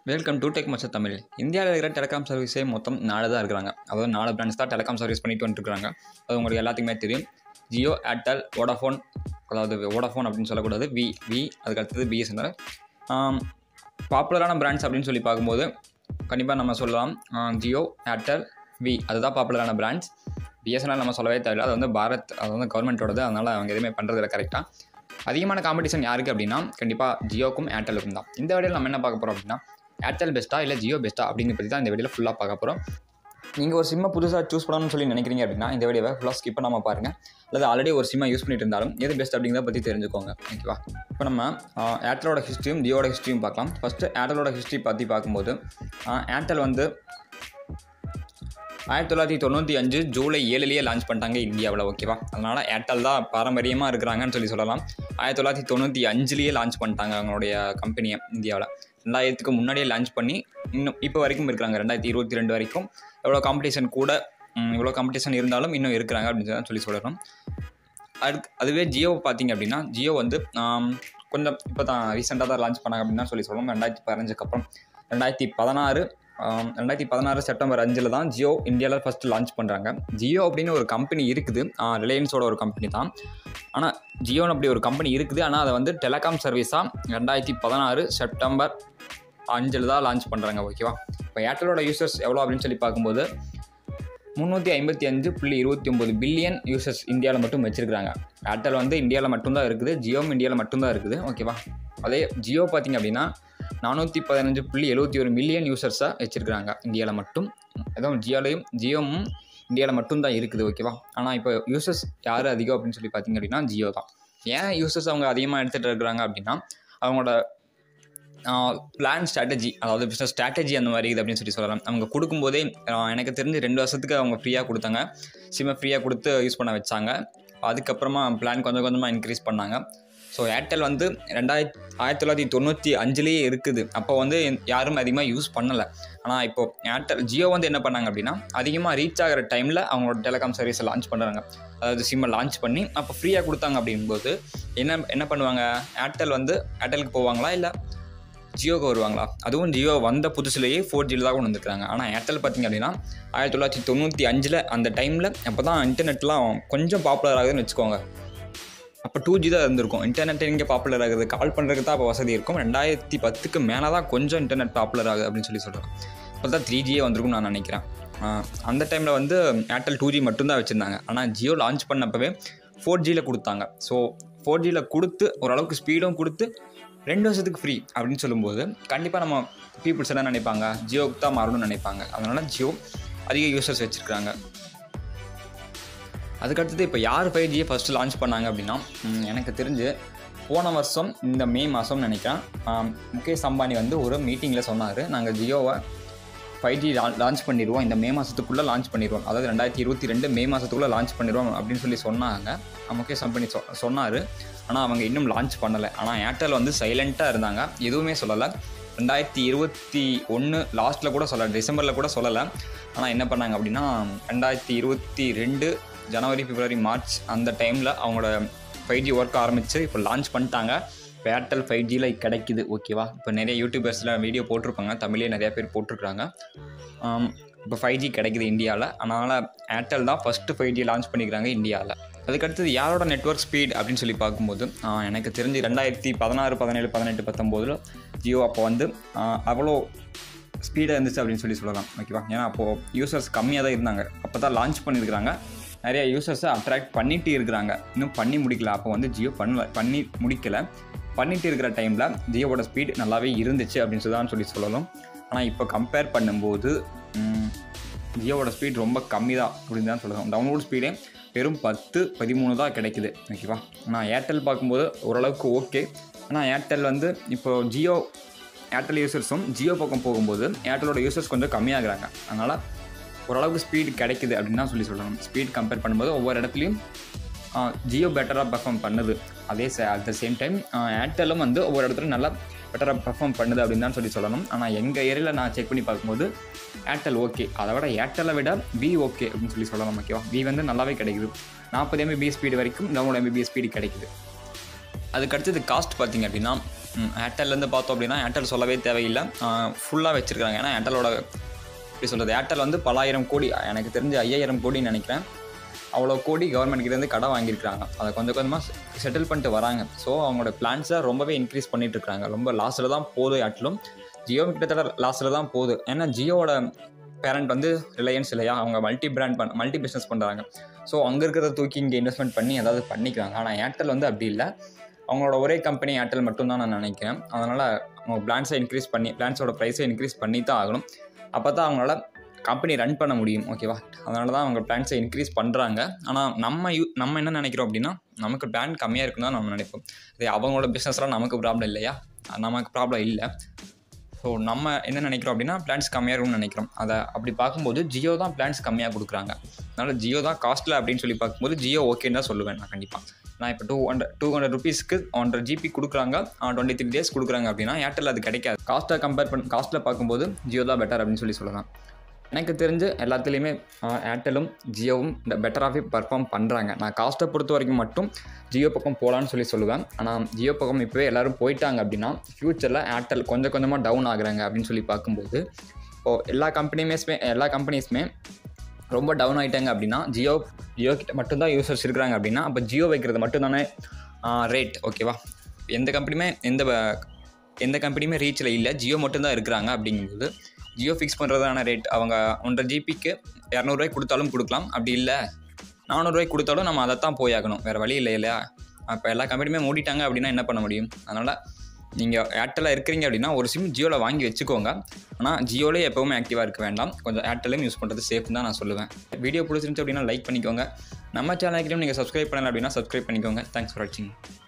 welcome to tech மச்ச தமிழ் இந்தியாவில் இருக்கிற டெலிகாம் சர்வீஸே மொத்தம் நாலு தான் இருக்கிறாங்க அதாவது நாலு பிராண்ட்ஸ் தான் டெலிகாம் சர்வீஸ் பண்ணிட்டு வந்துருக்காங்க அது உங்களுக்கு எல்லாத்துக்குமே தெரியும் ஜியோ ஏர்டெல் வோடாஃபோன் அதாவது வோடாஃபோன் அப்படின்னு சொல்லக்கூடாது வி வி அதுக்கு அடுத்தது பிஎஸ்என்எல் பாப்புலரான பிராண்ட்ஸ் அப்படின்னு சொல்லி பார்க்கும்போது கண்டிப்பாக நம்ம சொல்லலாம் ஆஹ் ஜியோ ஏர்டெல் வி அதுதான் பாப்புலரான பிராண்ட்ஸ் பிஎஸ்என்எல் நம்ம சொல்லவே தேவையில்ல அது வந்து பாரத் அது வந்து கவர்மெண்ட்டோடது அதனால் அவங்க எதுவுமே பண்ணுறதில்ல கரெக்டாக அதிகமான காம்படிஷன் யாருக்கு அப்படின்னா கண்டிப்பாக ஜியோக்கும் ஏர்டெலுக்கும் தான் இந்த வீடியோவில் நம்ம என்ன பார்க்க போகிறோம் அப்படின்னா ஏர்டெல் பெஸ்ட்டா இல்லை ஜியோ பெஸ்ட்டா அப்படிங்கிற பற்றி தான் இந்த வீடியோவில் ஃபுல்லாக பார்க்க போகிறோம் நீங்கள் ஒரு சிம்மை புதுசாக சூஸ் பண்ணணும்னு சொல்லி நினைக்கிறீங்க அப்படின்னா இந்த வீடியோவை ஃபுல்லாக ஸ்கிப் பண்ணாமல் பாருங்கள் அல்லது ஆல்ரெடி ஒரு சிம்மை யூஸ் பண்ணிட்டு இருந்தாலும் எது பெஸ்ட் அப்படிங்கிறத பற்றி தெரிஞ்சுக்கோங்க ஓகேவா இப்போ நம்ம ஆஹ், ஏர்டெலோட ஹிஸ்ட்ரியும் ஜியோட ஹிஸ்ட்ரியும் பார்க்கலாம் ஃபஸ்ட்டு ஏர்டெலோட ஹிஸ்ட்ரி பற்றி பார்க்கும்போது ஆஹ், ஏர்டெல் வந்து ஆயிரத்தி தொள்ளாயிரத்தி தொண்ணூற்றி அஞ்சு ஜூலை ஏழுலேயே லான்ச் பண்ணிட்டாங்க இந்தியாவில் ஓகேவா அதனால் ஏர்டெல் தான் பாரம்பரியமாக இருக்கிறாங்கன்னு சொல்லி சொல்லலாம் ஆயிரத்தி தொள்ளாயிரத்தி தொண்ணூற்றி அஞ்சுலேயே லான்ச் பண்ணிட்டாங்க அவங்களுடைய கம்பெனியை இந்தியாவில் ரெண்டாயிரத்துக்கு முன்னாடியே லான்ச் பண்ணி இன்னும் இப்போ வரைக்கும் இருக்கிறாங்க ரெண்டாயிரத்தி இருபத்தி ரெண்டு வரைக்கும் எவ்வளோ காம்படிஷன் கூட ம், இவ்வளோ காம்படிஷன் இருந்தாலும் இன்னும் இருக்கிறாங்க அப்படின்னு தான் சொல்லி சொல்லணும் அதுக்கு அதுவே ஜியோ பார்த்தீங்க அப்படின்னா ஜியோ வந்து ஆம், கொஞ்சம் இப்போ தான் ரீசெண்டாக தான் லான்ச் பண்ணாங்க அப்படின்னு தான் சொல்லி சொல்லணும் ரெண்டாயிரத்தி பதினஞ்சுக்கு அப்புறம் ரெண்டாயிரத்தி பதினாறு ஆம், ரெண்டாயிரத்தி பதினாறு செப்டம்பர் அஞ்சில் தான் ஜியோ இந்தியாவில் ஃபஸ்ட்டு லான்ச் பண்ணுறாங்க ஜியோ அப்படின்னு ஒரு கம்பெனி இருக்குது ரிலையன்ஸோட ஒரு கம்பெனி தான் ஆனால் ஜியோன்னு அப்படி ஒரு கம்பெனி இருக்குது ஆனால் அதை வந்து டெலகாம் சர்வீஸாக ரெண்டாயிரத்தி பதினாறு செப்டம்பர் அஞ்சில் தான் லான்ச் பண்ணுறாங்க ஓகேவா இப்போ ஏர்டெலோட யூசர்ஸ் எவ்வளோ அப்படின்னு சொல்லி பார்க்கும்போது முந்நூற்றி ஐம்பத்தி அஞ்சு புள்ளி இருபத்தி ஒம்பது பில்லியன் யூசர்ஸ் இந்தியாவில் மட்டும் வச்சிருக்காங்க ஏர்டெல் வந்து இந்தியாவில் மட்டும்தான் இருக்குது ஜியோவும் இந்தியாவில் மட்டும்தான் இருக்குது ஓகேவா அதே ஜியோ பார்த்தீங்க அப்படின்னா நானூற்றி பதினஞ்சு புள்ளி எழுபத்தி ஒரு மில்லியன் யூசர்ஸாக வச்சுருக்காங்க இந்தியாவில் மட்டும் அதுவும் ஜியோலையும் ஜியோவும் இந்தியாவில் மட்டும்தான் இருக்குது ஓகேவா ஆனால் இப்போ யூசர்ஸ் யார் அதிகம் அப்படின்னு சொல்லி பார்த்தீங்க அப்படின்னா ஜியோ தான் ஏன் யூசர்ஸ் அவங்க அதிகமாக எடுத்துகிட்டு இருக்கிறாங்க அப்படின்னா அவங்களோட பிளான் ஸ்ட்ராட்டஜி அதாவது பிஸ்னஸ் ஸ்ட்ராட்டஜி அந்த மாதிரி இருக்குது அப்படின்னு சொல்லி சொல்லலாம் அவங்க கொடுக்கும்போதே ஆஹ் எனக்கு தெரிஞ்சு ரெண்டு வருஷத்துக்கு அவங்க ஃப்ரீயாக கொடுத்தாங்க சிம்மை ஃப்ரீயாக கொடுத்து யூஸ் பண்ண வச்சாங்க அதுக்கப்புறமா பிளான் கொஞ்சம் கொஞ்சமாக இன்க்ரீஸ் பண்ணாங்க ஸோ ஏர்டெல் வந்து ரெண்டாயிரத்தி ஆயிரத்தி தொள்ளாயிரத்தி தொண்ணூற்றி அஞ்சுலேயே இருக்குது அப்போ வந்து யாரும் அதிகமாக யூஸ் பண்ணலை ஆனால் இப்போ ஏர்டெல் ஜியோ வந்து என்ன பண்ணாங்க அப்படின்னா அதிகமாக ரீச் ஆகிற டைமில் அவங்களோட டெலிகாம் சர்வீஸை லான்ச் பண்ணுறாங்க அதாவது சிம்மை லான்ச் பண்ணி அப்போ ஃப்ரீயாக கொடுத்தாங்க அப்படிங்கும்போது என்ன என்ன பண்ணுவாங்க ஏர்டெல் வந்து ஏர்டெலுக்கு போவாங்களா இல்லை ஜியோக்கு வருவாங்களா அதுவும் ஜியோ வந்த புதுசுலேயே ஃபோர் ஜியில் தான் கொண்டு வந்திருக்காங்க ஆனால் ஏர்டெல் பார்த்தீங்க அப்படின்னா ஆயிரத்தி தொள்ளாயிரத்தி தொண்ணூற்றி அஞ்சில் அந்த டைமில் அப்போ தான் இன்டர்நெட்லாம் கொஞ்சம் பாப்புலர் ஆகுதுன்னு வச்சுக்கோங்க அப்போ டூ ஜி தான் இருந்திருக்கும் இன்டர்நெட் எங்கே பாப்புலர் ஆகுது கால் பண்ணுறதுக்கு தான் அப்போ வசதி இருக்கும் ரெண்டாயிரத்தி பத்துக்கு மேலே தான் கொஞ்சம் இன்டர்நெட் பாப்புலர் ஆகுது அப்படின்னு சொல்லி சொல்கிறேன் இப்போ தான் த்ரீ ஜியே வந்திருக்கும் நான் நினைக்கிறேன் ஆஹ் அந்த டைமில் வந்து ஏர்டெல் டூ ஜி மட்டும்தான் வச்சுருந்தாங்க ஆனால் ஜியோ லான்ச் பண்ணப்பவே ஃபோர் ஜியில் கொடுத்தாங்க ஸோ ஃபோர் ஜியில் கொடுத்து ஓரளவுக்கு ஸ்பீடும் கொடுத்து ரெண்டு வருஷத்துக்கு ஃப்ரீ அப்படின்னு சொல்லும்போது கண்டிப்பாக நம்ம பீப்புள்ஸ் என்ன நினைப்பாங்க ஜியோக்கு தான் மாறணும்னு நினைப்பாங்க அதனால் ஜியோ அதிக யூசர்ஸ் வச்சுருக்காங்க அதுக்கடுத்தது இப்போ யார் ஃபைவ் ஜியை ஃபஸ்ட்டு லான்ச் பண்ணாங்க அப்படின்னா ம், எனக்கு தெரிஞ்சு போன வருஷம் இந்த மே மாதம் நினைக்கிறேன் ஆம், முகேஷ் அம்பானி வந்து ஒரு மீட்டிங்கில் சொன்னார் நாங்கள் ஜியோவை ஃபைவ் ஜி லான்ச் பண்ணிடுவோம் இந்த மே மாதத்துக்குள்ளே லான்ச் பண்ணிடுவோம் அதாவது ரெண்டாயிரத்தி இருபத்தி ரெண்டு மே மாதத்துக்குள்ளே லான்ச் பண்ணிடுவோம் அப்படின்னு சொல்லி சொன்னாங்க முகேஷ் அம்பானி சொ சொன்னார் ஆனால் அவங்க இன்னும் லான்ச் பண்ணலை ஆனால் ஏர்டெல் வந்து சைலண்ட்டாக இருந்தாங்க எதுவுமே சொல்லலை ரெண்டாயிரத்தி இருபத்தி ஒன்று லாஸ்ட்டில் கூட சொல்லலை டிசம்பரில் கூட சொல்லலை ஆனால் என்ன பண்ணாங்க அப்படின்னா ரெண்டாயிரத்தி இருபத்தி ரெண்டு ஜனவரி பிப்ரவரி மார்ச் அந்த டைமில் அவங்களோட ஃபைவ் ஜி ஒர்க் ஆரம்பித்து இப்போ லான்ச் பண்ணிட்டாங்க இப்போ ஏர்டெல் ஃபைவ் ஜியில் கிடைக்குது ஓகேவா இப்போ நிறைய யூடியூபர்ஸில் வீடியோ போட்டிருப்பாங்க தமிழ்லேயே நிறைய பேர் போட்டிருக்காங்க ஆம், இப்போ ஃபைவ் ஜி கிடைக்குது இந்தியாவில் அதனால் ஏர்டெல் தான் ஃபஸ்ட்டு ஃபைவ் ஜி லான்ச் பண்ணிக்கிறாங்க இந்தியாவில் அதுக்கடுத்தது யாரோட நெட்வொர்க் ஸ்பீட் அப்படின்னு சொல்லி பார்க்கும்போது ஆ, எனக்கு தெரிஞ்சு ரெண்டாயிரத்தி பதினாறு பதினேழு பதினெட்டு பத்தொம்போதில் ஜியோ அப்போ வந்து ஆ, அவ்வளோ ஸ்பீடாக இருந்துச்சு அப்படின்னு சொல்லி சொல்லலாம் ஓகேவா ஏன்னா அப்போது யூசர்ஸ் கம்மியாக தான் இருந்தாங்க அப்போ தான் லான்ச் பண்ணியிருக்கிறாங்க நிறைய யூசர்ஸை அட்ராக்ட் பண்ணிட்டு இருக்கிறாங்க இன்னும் பண்ணி முடிக்கல அப்போ வந்து ஜியோ பண்ணல பண்ணி முடிக்கல பண்ணிட்டு இருக்கிற டைமில் ஜியோவோட ஸ்பீட் நல்லாவே இருந்துச்சு அப்படின்னு சொல்லி தான் சொல்லி சொல்லணும் ஆனால் இப்போ கம்பேர் பண்ணும்போது ம், ஜியோவோட ஸ்பீட் ரொம்ப கம்மி தான் அப்படின்னு தான் சொல்லணும் டவுன்லோட் ஸ்பீடே வெறும் பத்து பதிமூணு தான் கிடைக்குது ஓகேவா ஆனால் ஏர்டெல் பார்க்கும்போது ஓரளவுக்கு ஓகே ஆனால் ஏர்டெல் வந்து இப்போ ஜியோ ஏர்டெல் யூசர்ஸும் ஜியோ பக்கம் போகும்போது ஏர்டெலோட யூசர்ஸ் கொஞ்சம் கம்மியாகிறாங்க அதனால் ஓரளவுக்கு ஸ்பீட் கிடைக்குது அப்படின்னு தான் சொல்லி சொல்லணும் ஸ்பீட் கம்பேர் பண்ணும்போது ஒவ்வொரு இடத்துலையும் ஜியோ பெட்டராக பெர்ஃபார்ம் பண்ணுது அதே அட் த சேம் டைம் ஏர்டெல்லும் வந்து ஒவ்வொரு இடத்துலையும் நல்லா பெட்டராக பெர்ஃபார்ம் பண்ணுது அப்படின்னு தான் சொல்லி சொல்லணும் ஆனால் எங்கள் ஏரியாவில் நான் செக் பண்ணி பார்க்கும்போது ஏர்டெல் ஓகே அதை விட ஏர்டெல்லை விட வி ஓகே அப்படின்னு சொல்லி சொல்லலாம் ஓகேவா வி வந்து நல்லாவே கிடைக்குது நாற்பது எம்பிபிஎஸ் ஸ்பீடு வரைக்கும் டவுன்லோட் எம்பிபிஎஸ் ஸ்பீடு கிடைக்குது அதுக்கு அடுத்தது காஸ்ட் பார்த்தீங்க அப்படின்னா ம், ஏர்டெல்லேருந்து பார்த்தோம் அப்படின்னா ஏர்டெல் சொல்லவே தேவையில்லை ஃபுல்லாக வச்சுருக்காங்க ஏன்னா ஏர்டெலோட எப்படி சொல்கிறது ஏர்டெல் வந்து பலாயிரம் கோடி எனக்கு தெரிஞ்சு ஐயாயிரம் கோடின்னு நினைக்கிறேன் அவ்வளோ கோடி கவர்மெண்ட் கிட்டேருந்து கடை வாங்கியிருக்காங்க அதை கொஞ்சம் கொஞ்சமாக செட்டில் பண்ணிட்டு வராங்க ஸோ அவங்களோட பிளான்ஸை ரொம்பவே இன்க்ரீஸ் பண்ணிட்டு இருக்காங்க ரொம்ப லாஸில் தான் போகுது ஏர்டெலும் ஜியோ கிட்டத்தட்ட லாஸில் தான் போகுது ஏன்னா ஜியோவோட பேரண்ட் வந்து ரிலையன்ஸ் இல்லையா அவங்க மல்டி பிராண்ட் பண்ண மல்டி பிஸ்னஸ் பண்ணுறாங்க ஸோ அங்கே இருக்கிறத தூக்கி இங்கே இன்வெஸ்ட்மெண்ட் பண்ணி ஏதாவது பண்ணிக்கிறாங்க ஆனால் ஏர்டெல் வந்து அப்படி இல்லை அவங்களோட ஒரே கம்பெனி ஏர்டெல் மட்டும்தான் நான் நினைக்கிறேன் அதனால் அவங்க பிளான்ஸை இன்க்ரீஸ் பண்ணி பிளான்ஸோட ப்ரைஸை இன்க்ரீஸ் பண்ணி தான் ஆகணும் அப்போ தான் அவங்களால கம்பெனி ரன் பண்ண முடியும் ஓகேவா அதனால தான் அவங்க பிளான்ஸை இன்க்ரீஸ் பண்ணுறாங்க ஆனால் நம்ம யூ நம்ம என்ன நினைக்கிறோம் அப்படின்னா நமக்கு பிளான் கம்மியாக இருக்குன்னு தான் நம்ம நினைப்போம் இது அவங்களோட பிஸ்னஸ்லாம் நமக்கு ப்ராப்ளம் இல்லையா நமக்கு ப்ராப்ளம் இல்லை ஸோ நம்ம என்ன நினைக்கிறோம் அப்படின்னா பிளான்ஸ் கம்மியாக இருக்கும்னு நினைக்கிறோம் அதை அப்படி பார்க்கும்போது ஜியோ தான் பிளான்ஸ் கம்மியாக கொடுக்குறாங்க அதனால் ஜியோ தான் காஸ்ட்டில் அப்படின்னு சொல்லி பார்க்கும்போது ஜியோ ஓகேன்னு தான் சொல்லுவேன் நான் கண்டிப்பாக நான் இப்போ டூ ஹண்ட்ரட் டூ ஹண்ட்ரட் ருபீஸ்க்கு ஹண்ட்ரட் ஜிபி கொடுக்குறாங்க டுவெண்ட்டி த்ரீ டேஸ் கொடுக்குறாங்க அப்படின்னா ஏர்டெல் அது கிடைக்காது காஸ்ட்டை கம்பேர் பண்ண காஸ்ட்டில் பார்க்கும்போது ஜியோ தான் பெட்டர் அப்படின்னு சொல்லி சொல்லலாம் எனக்கு தெரிஞ்சு எல்லாத்துலேயுமே ஏர்டெலும் ஜியோவும் பெட்டராகவே பர்ஃபார்ம் பண்ணுறாங்க நான் காஸ்ட்டை பொறுத்த வரைக்கும் மட்டும் ஜியோ பக்கம் போகலான்னு சொல்லி சொல்லுவேன் ஆனால் ஜியோ பக்கம் இப்போவே எல்லோரும் போயிட்டாங்க அப்படின்னா ஃப்யூச்சரில் ஏர்டெல் கொஞ்சம் கொஞ்சமாக டவுன் ஆகுறாங்க அப்படின்னு சொல்லி பார்க்கும்போது இப்போது எல்லா கம்பெனியுமே எல்லா கம்பெனிஸுமே ரொம்ப டவுன் ஆகிட்டாங்க அப்படின்னா ஜியோ ஜியோ கிட்ட மட்டும்தான் யூசர்ஸ் இருக்கிறாங்க அப்படின்னா அப்போ ஜியோ வைக்கிறது மட்டும்தானே ரேட் ஓகேவா எந்த கம்பெனியுமே எந்த வ- எந்த கம்பெனியுமே ரீச்சில் இல்லை ஜியோ மட்டும்தான் இருக்கிறாங்க அப்படிங்கும்போது ஜியோ ஃபிக்ஸ் பண்ணுறதான ரேட் அவங்க ஒன்றரை ஜிபிக்கு இரநூறுவாய்க்கு கொடுத்தாலும் கொடுக்கலாம் அப்படி இல்லை நானூறுரூவாய்க்கு கொடுத்தாலும் நம்ம அதை தான் போயாகணும் வேறு வழி இல்லை இல்லையா அப்போ எல்லா கம்பெனியுமே மூடிட்டாங்க அப்படின்னா என்ன பண்ண முடியும் அதனால் நீங்கள் ஏர்டெல்லாக இருக்கிறீங்க அப்படின்னா ஒரு சிம் ஜியோவில் வாங்கி வச்சுக்கோங்க ஆனால் ஜியோலே எப்போவுமே ஆக்டிவாக இருக்க வேண்டாம் கொஞ்சம் ஏர்டெல்லையும் யூஸ் பண்ணுறது சேஃப் தான் நான் சொல்லுவேன் வீடியோ பிடிச்சிருந்துச்சு அப்படின்னா லைக் பண்ணிக்கோங்க நம்ம சேனலுக்கு நீங்கள் சப்ஸ்கிரைப் பண்ணல அப்படின்னா சப்ஸ்கிரைப் பண்ணிக்கோங்க தேங்க்ஸ் ஃபார் வாட்சிங்